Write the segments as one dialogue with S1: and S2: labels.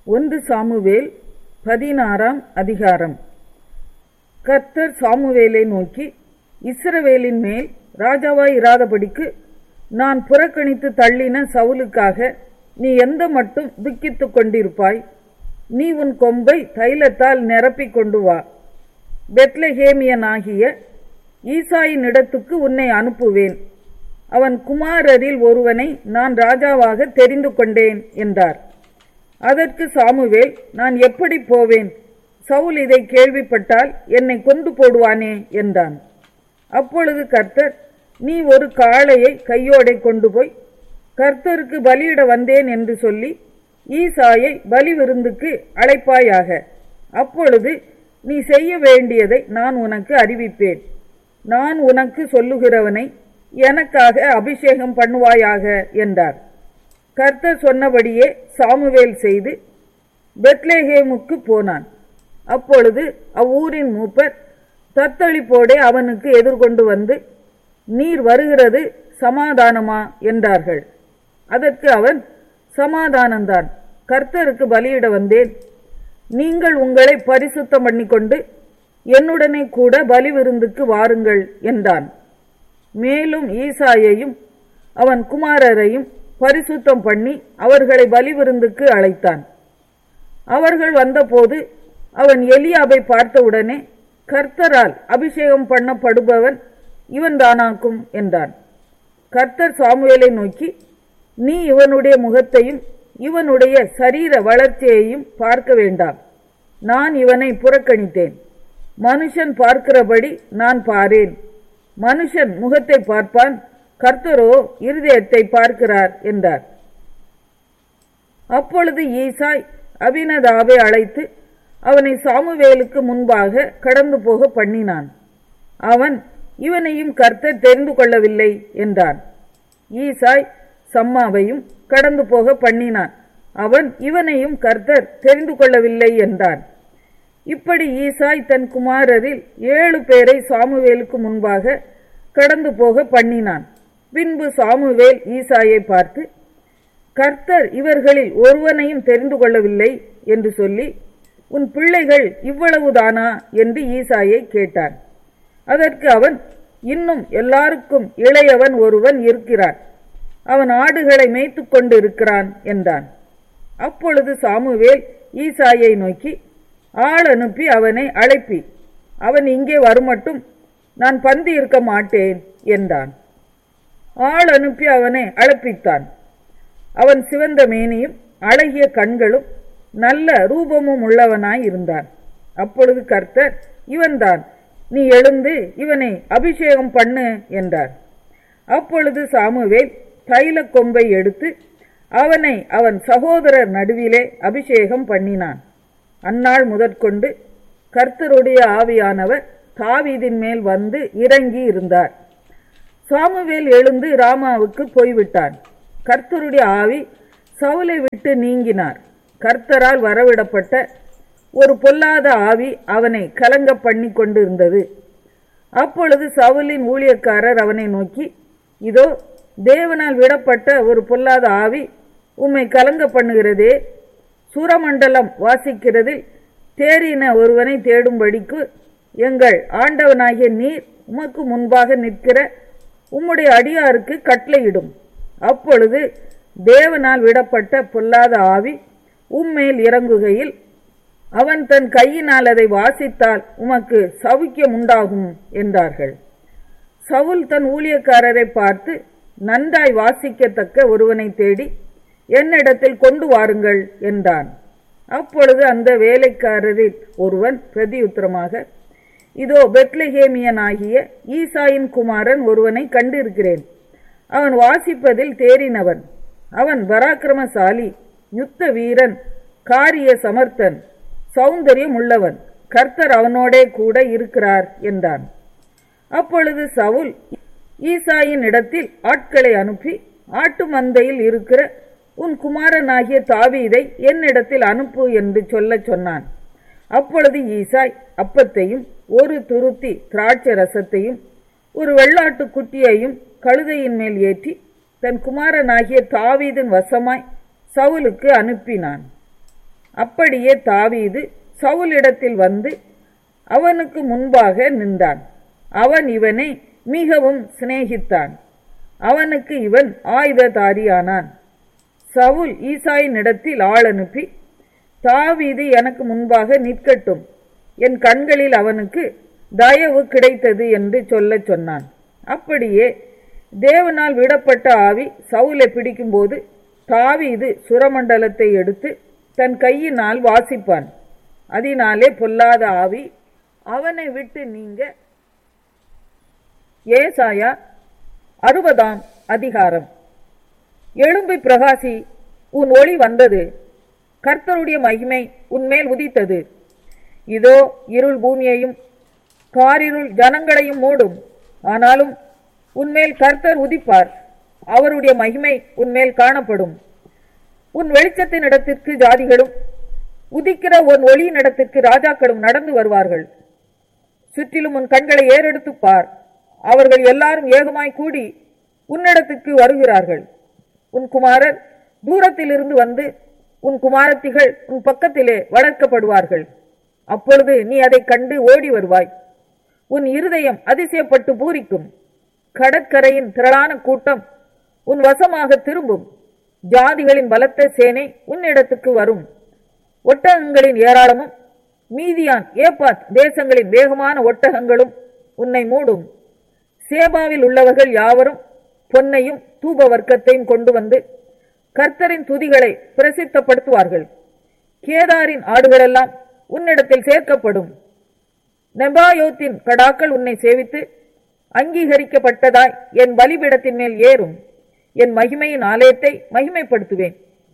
S1: ஒன்று சாமுவேல் பதினாறாம் அதிகாரம் கர்த்தர் சாமுவேலை நோக்கி இஸ்ரவேலின் மேல் ராஜாவாய் இராதபடிக்கு நான் புறக்கணித்து தள்ளின சவுலுக்காக நீ எந்த மட்டும் துக்கித்துக் கொண்டிருப்பாய் நீ உன் கொம்பை தைலத்தால் நிரப்பிக் கொண்டு வா பெத்லஹேமியனாகிய ஈசாயின் இடத்துக்கு உன்னை அனுப்புவேன் அவன் குமாரரில் ஒருவனை நான் ராஜாவாக தெரிந்து கொண்டேன் என்றார் அதற்கு சாமுவேல் நான் எப்படி போவேன் சவுல் இதை கேள்விப்பட்டால் என்னை கொண்டு போடுவானே என்றான் அப்பொழுது கர்த்தர் நீ ஒரு காளையை கையோடை கொண்டு போய் கர்த்தருக்கு பலியிட வந்தேன் என்று சொல்லி ஈசாயை பலி விருந்துக்கு அழைப்பாயாக அப்பொழுது நீ செய்ய வேண்டியதை நான் உனக்கு அறிவிப்பேன் நான் உனக்கு சொல்லுகிறவனை எனக்காக அபிஷேகம் பண்ணுவாயாக என்றார் கர்த்தர் சொன்னபடியே சாமுவேல் செய்து பெத்லேஹேமுக்கு போனான் அப்பொழுது அவ்வூரின் மூப்பர் தத்தளிப்போடே அவனுக்கு எதிர்கொண்டு வந்து நீர் வருகிறது சமாதானமா என்றார்கள் அதற்கு அவன் சமாதானந்தான் கர்த்தருக்கு பலியிட வந்தேன் நீங்கள் உங்களை பரிசுத்தம் பண்ணிக்கொண்டு என்னுடனே கூட பலி விருந்துக்கு வாருங்கள் என்றான் மேலும் ஈசாயையும் அவன் குமாரரையும் பரிசுத்தம் பண்ணி அவர்களை பலி விருந்துக்கு அழைத்தான் அவர்கள் வந்தபோது அவன் எலியாபை பார்த்தவுடனே கர்த்தரால் அபிஷேகம் பண்ணப்படுபவன் இவன் தானாக்கும் என்றான் கர்த்தர் சாமுவேலை நோக்கி நீ இவனுடைய முகத்தையும் இவனுடைய சரீர வளர்ச்சியையும் பார்க்க வேண்டாம் நான் இவனை புறக்கணித்தேன் மனுஷன் பார்க்கிறபடி நான் பாரேன் மனுஷன் முகத்தை பார்ப்பான் கர்த்தரோ இருதயத்தை பார்க்கிறார் என்றார் அப்பொழுது ஈசாய் அபினதாவை அழைத்து அவனை சாமுவேலுக்கு முன்பாக கடந்து போக பண்ணினான் அவன் இவனையும் கர்த்தர் தெரிந்து கொள்ளவில்லை என்றான் ஈசாய் சம்மாவையும் கடந்து போக பண்ணினான் அவன் இவனையும் கர்த்தர் தெரிந்து கொள்ளவில்லை என்றான் இப்படி ஈசாய் தன் குமாரரில் ஏழு பேரை சாமுவேலுக்கு முன்பாக கடந்து போக பண்ணினான் பின்பு சாமுவேல் ஈசாயை பார்த்து கர்த்தர் இவர்களில் ஒருவனையும் தெரிந்து கொள்ளவில்லை என்று சொல்லி உன் பிள்ளைகள் இவ்வளவுதானா என்று ஈசாயை கேட்டான் அதற்கு அவன் இன்னும் எல்லாருக்கும் இளையவன் ஒருவன் இருக்கிறான் அவன் ஆடுகளை மேய்த்து கொண்டு இருக்கிறான் என்றான் அப்பொழுது சாமுவேல் ஈசாயை நோக்கி ஆள் அனுப்பி அவனை அழைப்பி அவன் இங்கே வருமட்டும் நான் பந்தி இருக்க மாட்டேன் என்றான் ஆள் அனுப்பி அவனை அழைப்பித்தான் அவன் சிவந்த மேனியும் அழகிய கண்களும் நல்ல ரூபமும் உள்ளவனாய் இருந்தான் அப்பொழுது கர்த்தர் இவன்தான் நீ எழுந்து இவனை அபிஷேகம் பண்ணு என்றார் அப்பொழுது சாமுவேல் தைல கொம்பை எடுத்து அவனை அவன் சகோதரர் நடுவிலே அபிஷேகம் பண்ணினான் அந்நாள் முதற்கொண்டு கர்த்தருடைய ஆவியானவர் தாவீதின் மேல் வந்து இறங்கி இருந்தார் சாமுவேல் எழுந்து ராமாவுக்கு போய்விட்டான் கர்த்தருடைய ஆவி சவுலை விட்டு நீங்கினார் கர்த்தரால் வரவிடப்பட்ட ஒரு பொல்லாத ஆவி அவனை கலங்க பண்ணி கொண்டிருந்தது அப்பொழுது சவுலின் ஊழியக்காரர் அவனை நோக்கி இதோ தேவனால் விடப்பட்ட ஒரு பொல்லாத ஆவி உம்மை கலங்க பண்ணுகிறதே சூரமண்டலம் வாசிக்கிறதில் தேறின ஒருவனை தேடும்படிக்கு எங்கள் ஆண்டவனாகிய நீர் உமக்கு முன்பாக நிற்கிற உம்முடைய அடியாருக்கு கட்டளையிடும் அப்பொழுது தேவனால் விடப்பட்ட பொல்லாத ஆவி உம்மேல் இறங்குகையில் அவன் தன் கையினால் அதை வாசித்தால் உமக்கு சவுக்கியம் உண்டாகும் என்றார்கள் சவுல் தன் ஊழியக்காரரை பார்த்து நன்றாய் வாசிக்கத்தக்க ஒருவனை தேடி என்னிடத்தில் கொண்டு வாருங்கள் என்றான் அப்பொழுது அந்த வேலைக்காரரில் ஒருவன் பிரதியுத்தரமாக இதோ பெத்லஹேமியனாகிய ஈசாயின் குமாரன் ஒருவனை கண்டிருக்கிறேன் அவன் வாசிப்பதில் தேறினவன் அவன் பராக்கிரமசாலி யுத்த வீரன் காரிய சமர்த்தன் சௌந்தரியம் உள்ளவன் கர்த்தர் அவனோடே கூட இருக்கிறார் என்றான் அப்பொழுது சவுல் ஈசாயின் இடத்தில் ஆட்களை அனுப்பி ஆட்டு மந்தையில் இருக்கிற உன் குமாரனாகிய தாவீதை என்னிடத்தில் அனுப்பு என்று சொல்லச் சொன்னான் அப்பொழுது ஈசாய் அப்பத்தையும் ஒரு துருத்தி திராட்சை ரசத்தையும் ஒரு வெள்ளாட்டு குட்டியையும் கழுதையின் மேல் ஏற்றி தன் குமாரனாகிய தாவீதின் வசமாய் சவுலுக்கு அனுப்பினான் அப்படியே தாவீது சவுலிடத்தில் வந்து அவனுக்கு முன்பாக நின்றான் அவன் இவனை மிகவும் சிநேகித்தான் அவனுக்கு இவன் ஆயுததாரியானான் சவுல் ஈசாயின் இடத்தில் ஆள் அனுப்பி தாவீது எனக்கு முன்பாக நிற்கட்டும் என் கண்களில் அவனுக்கு தயவு கிடைத்தது என்று சொல்லச் சொன்னான் அப்படியே தேவனால் விடப்பட்ட ஆவி சவுலை பிடிக்கும்போது தாவீது சுரமண்டலத்தை எடுத்து தன் கையினால் வாசிப்பான் அதனாலே பொல்லாத ஆவி அவனை விட்டு நீங்க ஏசாயா அறுபதாம் அதிகாரம் எழும்பி பிரகாசி உன் ஒளி வந்தது கர்த்தருடைய மகிமை உன்மேல் உதித்தது இதோ இருள் பூமியையும் காரிருள் ஜனங்களையும் மூடும் ஆனாலும் உன்மேல் கர்த்தர் உதிப்பார் அவருடைய மகிமை உன்மேல் காணப்படும் உன் வெளிச்சத்தின் இடத்திற்கு ஜாதிகளும் உதிக்கிற உன் ஒளியின் இடத்திற்கு ராஜாக்களும் நடந்து வருவார்கள் சுற்றிலும் உன் கண்களை ஏறெடுத்து பார் அவர்கள் எல்லாரும் ஏகமாய் கூடி உன்னிடத்துக்கு வருகிறார்கள் உன் குமாரர் தூரத்திலிருந்து வந்து உன் குமாரத்திகள் உன் பக்கத்திலே வளர்க்கப்படுவார்கள் அப்பொழுது நீ அதைக் கண்டு ஓடி வருவாய் உன் இருதயம் அதிசயப்பட்டு பூரிக்கும் கடற்கரையின் திரளான கூட்டம் உன் வசமாக திரும்பும் ஜாதிகளின் பலத்த சேனை உன்னிடத்துக்கு வரும் ஒட்டகங்களின் ஏராளமும் மீதியான் ஏப்பாத் தேசங்களின் வேகமான ஒட்டகங்களும் உன்னை மூடும் சேபாவில் உள்ளவர்கள் யாவரும் பொன்னையும் தூப வர்க்கத்தையும் கொண்டு வந்து கர்த்தரின் துதிகளை பிரசித்தப்படுத்துவார்கள் கேதாரின் ஆடுகளெல்லாம் உன்னிடத்தில் சேர்க்கப்படும் நெபாயோத்தின் கடாக்கள் உன்னை சேவித்து அங்கீகரிக்கப்பட்டதாய் என் பலிபீடத்தின் மேல் ஏறும் என் மகிமையின் ஆலயத்தை மகிமைப்படுத்துவேன்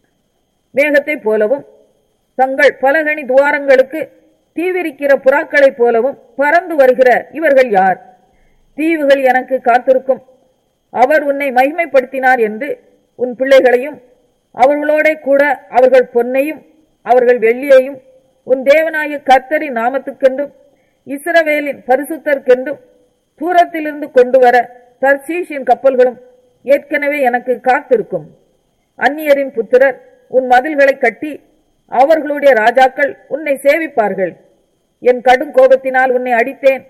S1: மேகத்தைப் போலவும் தங்கள் பலகணி துவாரங்களுக்கு தீவிரிக்கிற புறாக்களைப் போலவும் பறந்து வருகிற இவர்கள் யார் தீவுகள் எனக்கு காத்திருக்கும் அவர் உன்னை மகிமைப்படுத்தினார் என்று உன் பிள்ளைகளையும் அவர்களோட கூட அவர்கள் பொன்னையும் அவர்கள் வெள்ளியையும் உன் தேவனாகிய கர்த்தரின் நாமத்துக்கென்றும் இஸ்ரவேலின் பரிசுத்தற்கென்றும் தூரத்திலிருந்து கொண்டு வர தர்சீஷின் கப்பல்களும் ஏற்கனவே எனக்கு காத்திருக்கும் அந்நியரின் புத்திரர் உன் மதில்களை கட்டி அவர்களுடைய ராஜாக்கள் உன்னை சேவிப்பார்கள் என் கடும் கோபத்தினால் உன்னை அடித்தேன்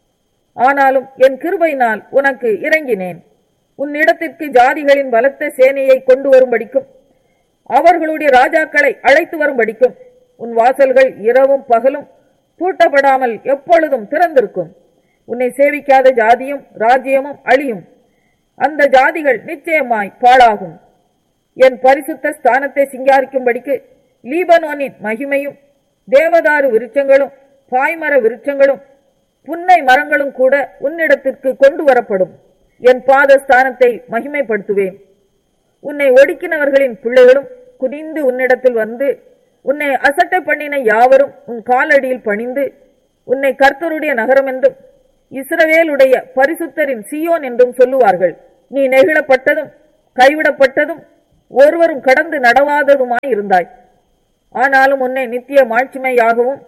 S1: ஆனாலும் என் கிருபையினால் உனக்கு இறங்கினேன் உன் இடத்திற்கு ஜாதிகளின் பலத்த சேனையை கொண்டு வரும்படிக்கும் அவர்களுடைய ராஜாக்களை அழைத்து வரும்படிக்கும் உன் வாசல்கள் இரவும் பகலும் பூட்டப்படாமல் எப்பொழுதும் திறந்திருக்கும் உன்னை சேவிக்காத ஜாதியும் ராஜ்யமும் அழியும் அந்த ஜாதிகள் நிச்சயமாய் பாழாகும் என் பரிசுத்த ஸ்தானத்தை சிங்காரிக்கும்படிக்கு லீபனோனின் மகிமையும் தேவதாரு விருட்சங்களும் பாய்மர விருட்சங்களும் புன்னை மரங்களும் கூட உன்னிடத்திற்கு கொண்டு வரப்படும் என் பாத ஸ்தானத்தை மகிமைப்படுத்துவேன் உன்னை ஒடுக்கினவர்களின் பிள்ளைகளும் குனிந்து உன்னிடத்தில் வந்து உன்னை அசட்டை பண்ணின யாவரும் உன் காலடியில் பணிந்து உன்னை கர்த்தருடைய நகரம் என்றும் இஸ்ரவேலுடைய பரிசுத்தரின் சியோன் என்றும் சொல்லுவார்கள் நீ நெகிழப்பட்டதும் கைவிடப்பட்டதும் ஒருவரும் கடந்து நடவாததுமாய் இருந்தாய் ஆனாலும் உன்னை நித்திய மாட்சிமையாகவும்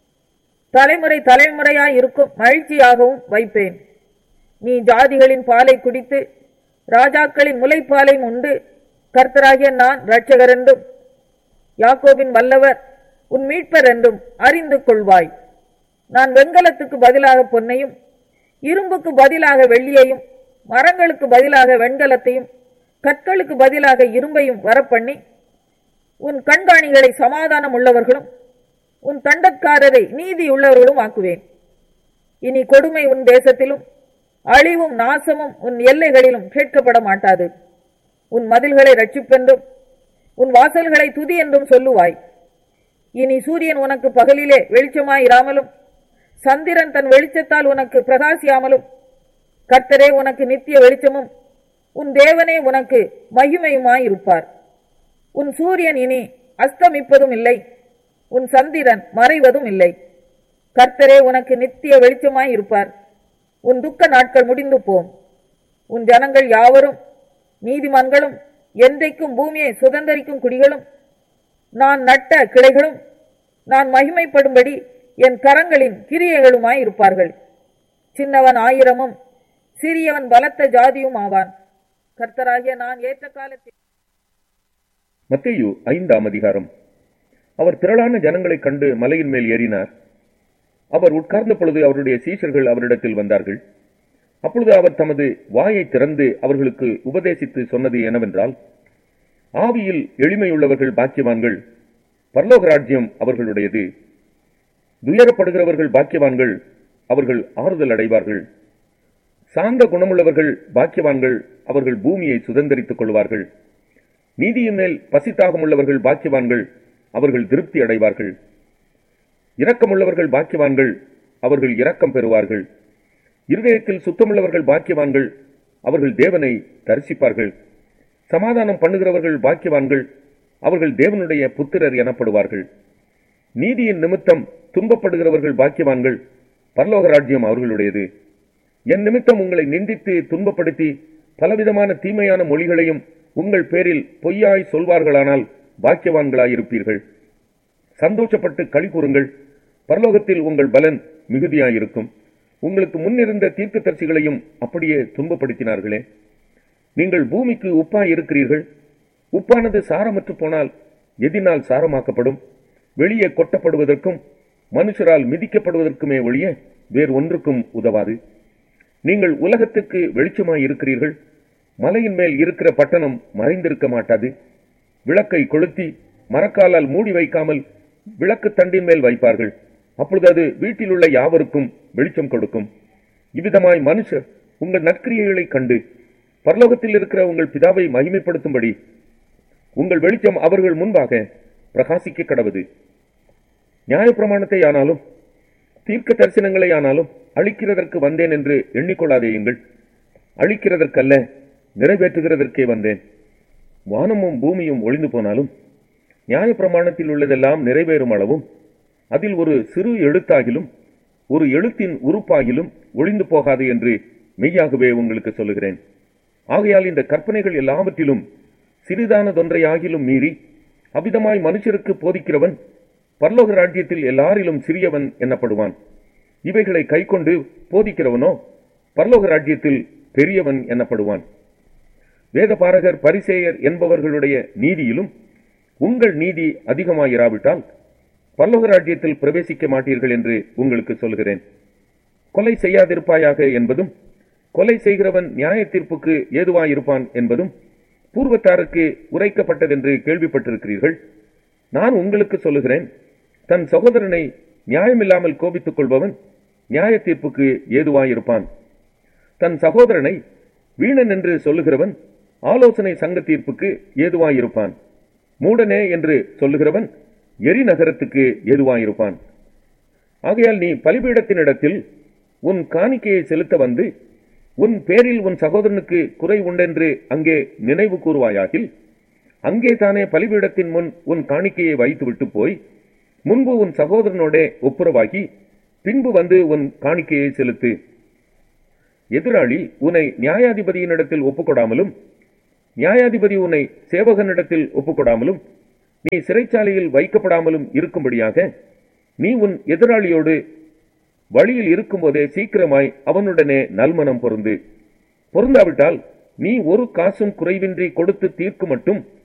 S1: தலைமுறை தலைமுறையாய் இருக்கும் மகிழ்ச்சியாகவும் வைப்பேன் நீ ஜாதிகளின் பாலை குடித்து ராஜாக்களின் முலைப்பாலையும் உண்டு கர்த்தராகிய நான் இரட்சகர் என்றும் யாக்கோபின் வல்லவர் உன் மீட்பர் என்றும் அறிந்து கொள்வாய் நான் வெண்கலத்துக்கு பதிலாக பொன்னையும் இரும்புக்கு பதிலாக வெள்ளியையும் மரங்களுக்கு பதிலாக வெண்கலத்தையும் கற்களுக்கு பதிலாக இரும்பையும் வரப்பண்ணி உன் கண்காணிகளை சமாதானம் உள்ளவர்களும் உன் தண்டக்காரரை நீதி உள்ளவர்களும் ஆக்குவேன் இனி கொடுமை உன் தேசத்திலும் அழிவும் நாசமும் உன் எல்லைகளிலும் கேட்கப்பட மாட்டாது உன் மதில்களை ரட்சிப்பென்றும் உன் வாசல்களை துதி என்றும் சொல்லுவாய் இனி சூரியன் உனக்கு பகலிலே வெளிச்சமாயிராமலும் சந்திரன் தன் வெளிச்சத்தால் உனக்கு பிரகாசியாமலும் கர்த்தரே உனக்கு நித்திய வெளிச்சமும் உன் தேவனே உனக்கு மகிமையுமாயிருப்பார் உன் சூரியன் இனி அஸ்தமிப்பதும் இல்லை உன் சந்திரன் மறைவதும் இல்லை கர்த்தரே உனக்கு நித்திய வெளிச்சமாய் இருப்பார் உன் துக்க நாட்கள் முடிந்து போம் உன் ஜனங்கள் யாவரும் நீதிமான்களும் என்றைக்கும் பூமியை சுதந்தரிக்கும் குடிகளும் நான் நட்ட கிளைகளும் நான் மகிமைப்படும்படி என் கரங்களின் கிரியைகளுமாய் இருப்பார்கள் சின்னவன் ஆயிரமும் சிறியவன் பலத்த ஜாதியும் ஆவான் கர்த்தராகிய நான் ஏற்ற காலத்தில்
S2: மத்தேயு ஐந்தாம் அதிகாரம் அவர் திரளான ஜனங்களைக் கண்டு மலையின் மேல் ஏறினார் அவர் உட்கார்ந்த பொழுது அவருடைய சீஷர்கள் அவரிடத்தில் வந்தார்கள் அப்பொழுது அவர் தமது வாயை திறந்து அவர்களுக்கு உபதேசித்து சொன்னது என்னவென்றால் ஆவியில் எளிமையுள்ளவர்கள் பாக்கியவான்கள் பரலோக ராஜ்யம் அவர்களுடையது துயரப்படுகிறவர்கள் பாக்கியவான்கள் அவர்கள் ஆறுதல் அடைவார்கள் சாந்த குணமுள்ளவர்கள் பாக்கியவான்கள் அவர்கள் பூமியை சுதந்திரித்துக் கொள்வார்கள் நீதியின் மேல் பசித்தாகம் உள்ளவர்கள் பாக்கியவான்கள் அவர்கள் திருப்தி அடைவார்கள் இரக்கமுள்ளவர்கள் பாக்கியவான்கள் அவர்கள் இரக்கம் பெறுவார்கள் இருதயத்தில் சுத்தமுள்ளவர்கள் பாக்கியவான்கள் அவர்கள் தேவனை தரிசிப்பார்கள் சமாதானம் பண்ணுகிறவர்கள் பாக்கியவான்கள் அவர்கள் தேவனுடைய புத்திரர் எனப்படுவார்கள் நீதியின் நிமித்தம் துன்பப்படுகிறவர்கள் பாக்கியவான்கள் பரலோக ராஜ்யம் அவர்களுடையது என் நிமித்தம் உங்களை நிந்தித்து துன்பப்படுத்தி பலவிதமான தீமையான மொழிகளையும் உங்கள் பேரில் பொய்யாய் சொல்வார்களானால் பாக்கியவான்களாயிருப்பீர்கள் சந்தோஷப்பட்டு களி கூறுங்கள் பரலோகத்தில் உங்கள் பலன் மிகுதியாயிருக்கும் உங்களுக்கு முன்னிருந்த தீர்க்கதரிசிகளையும் அப்படியே துன்பப்படுத்தினார்களே நீங்கள் பூமிக்கு உப்பாய் இருக்கிறீர்கள் உப்பானது சாரமற்று போனால் எதினால் சாரமாக்கப்படும் வெளியே கொட்டப்படுவதற்கும் மனுஷரால் மிதிக்கப்படுவதற்குமே ஒழிய வேறு ஒன்றுக்கும் உதவாது நீங்கள் உலகத்துக்கு வெளிச்சமாய் இருக்கிறீர்கள் மலையின் மேல் இருக்கிற பட்டணம் மறைந்திருக்க மாட்டாது விளக்கை கொளுத்தி மரக்காலால் மூடி வைக்காமல் விளக்கு தண்டின் மேல் வைப்பார்கள் அப்பொழுது அது வீட்டில் உள்ள யாவருக்கும் வெளிச்சம் கொடுக்கும் இவ்விதமாய் மனுஷர் உங்கள் நற்கிரியைகளை கண்டு பரலோகத்தில் இருக்கிற உங்கள் பிதாவை மகிமைப்படுத்தும்படி உங்கள் வெளிச்சம் அவர்கள் முன்பாக பிரகாசிக்க கடவுது நியாயப்பிரமாணத்தை ஆனாலும் தீர்க்க தரிசனங்களை ஆனாலும் அழிக்கிறதற்கு வந்தேன் என்று எண்ணிக்கொள்ளாதேயுங்கள் அழிக்கிறதற்கல்ல நிறைவேற்றுகிறதற்கே வந்தேன் வானமும் பூமியும் ஒளிந்து போனாலும் நியாயப்பிரமாணத்தில் உள்ளதெல்லாம் நிறைவேறும் அளவும் அதில் ஒரு சிறு எழுத்தாகிலும் ஒரு எழுத்தின் உறுப்பாகிலும் ஒளிந்து போகாது என்று மெய்யாகவே உங்களுக்கு சொல்லுகிறேன் ஆகையால் இந்த கற்பனைகள் எல்லாவற்றிலும் சிறிதானதொன்றையாகிலும் மீறி அவ்விதமாய் மனுஷருக்கு போதிக்கிறவன் பரலோக ராஜ்யத்தில் எல்லாரிலும் சிறியவன் எனப்படுவான் இவைகளை கைக்கொண்டு போதிக்கிறவனோ பரலோக ராஜ்யத்தில் பெரியவன் எனப்படுவான் வேதபாரகர் பரிசேயர் என்பவர்களுடைய நீதியிலும் உங்கள் நீதி அதிகமாயிராவிட்டால் பரலோக ராஜ்யத்தில் பிரவேசிக்க மாட்டீர்கள் என்று உங்களுக்கு சொல்கிறேன் கொலை செய்யாதிருப்பாயாக என்பதும் கொலை செய்கிறவன் நியாய தீர்ப்புக்கு ஏதுவாயிருப்பான் என்பதும் பூர்வத்தாருக்கு உரைக்கப்பட்டதென்று கேள்விப்பட்டிருக்கிறீர்கள் நான் உங்களுக்கு சொல்லுகிறேன் தன் சகோதரனை நியாயமில்லாமல் கோபித்துக் கொள்பவன் நியாய தீர்ப்புக்கு ஏதுவாயிருப்பான் தன் சகோதரனை வீணன் என்று சொல்லுகிறவன் ஆலோசனை சங்க தீர்ப்புக்கு ஏதுவாயிருப்பான் மூடனே என்று சொல்லுகிறவன் எரி நகரத்துக்கு ஏதுவாயிருப்பான் ஆகையால் நீ பலிபீடத்தினிடத்தில் உன் காணிக்கையை செலுத்த வந்து உன் பேரில் உன் சகோதரனுக்கு குறை உண்டென்று அங்கே நினைவு கூறுவாயாகில் அங்கே தானே பலிபீடத்தின் முன் உன் காணிக்கையை வைத்துவிட்டு போய் முன்பு உன் சகோதரனோடே ஒப்புரவாகி பின்பு வந்து உன் காணிக்கையை செலுத்து எதிராளி உன்னை நியாயாதிபதியினிடத்தில் ஒப்புக்கொடாமலும் நியாயாதிபதி உன்னை சேவகனிடத்தில் ஒப்புக்கொடாமலும் நீ சிறைச்சாலையில் வைக்கப்படாமலும் இருக்கும்படியாக நீ உன் எதிராளியோடு வழியில் இருக்கும்போதே சீக்கிரமாய் அவனுடனே நல்மனம் பொருந்து பொருந்தாவிட்டால் நீ ஒரு காசும் குறைவின்றி கொடுத்து தீர்க்கு மட்டும்